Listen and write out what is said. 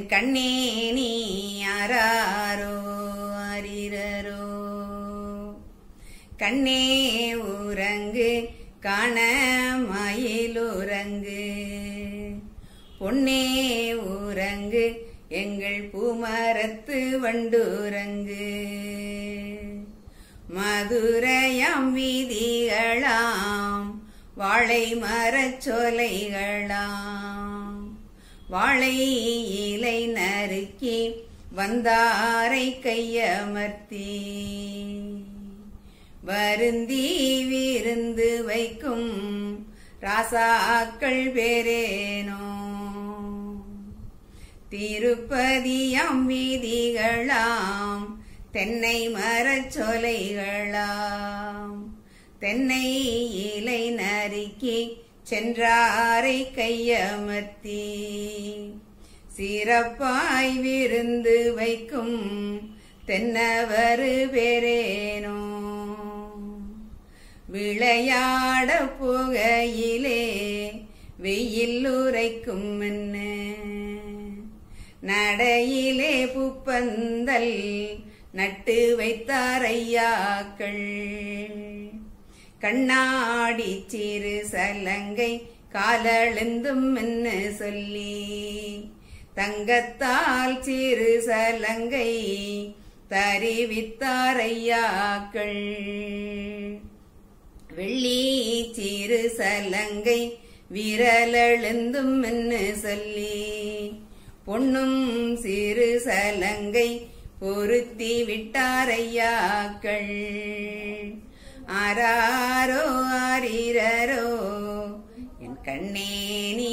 கண்ணே நீ யாராரோ அறிரரோ கண்ணே உறங்கு காண மயிலுறங்கு பொன்னே உறங்கு எங்கள் பூமரத்து வண்டுறங்கு மதுரையாம் வீதிகளாம் வாழை மரச் சோலைகளாம் வாழை இலை நறுக்கி வந்தாரை கையமர்த்தி வருந்தி விருந்து வைக்கும் ராசாக்கள் பேரேனோ திருப்பதியாம் வீதிகளாம் தென்னை மரச் சோலைகளாம் தென்னை இலை நறுக்கி சென்றாரை கையமர்த்தி சிறப்பாய் விருந்து வைக்கும் தென்னவரு பேரேனோ விளையாட புகையிலே வெயில் உரைக்கும் என்ன நடையிலே புப்பந்தல் நட்டு வைத்தார் ஐயாக்கள் கண்ணாடி சிறு சலங்கை காலெழுந்தும் என்ன சொல்லி தங்கத்தால் சிறு சலங்கை தரிவித்தார் ஐயாக்கள் வெள்ளி சிறு சலங்கை விரலெழுந்தும் என்ன சொல்லி பொன்னும் சிறு சலங்கை பொருத்தி விட்டாரையாக்கள் ஆராரோ ஆரிரரோ என் கண்ணே நீ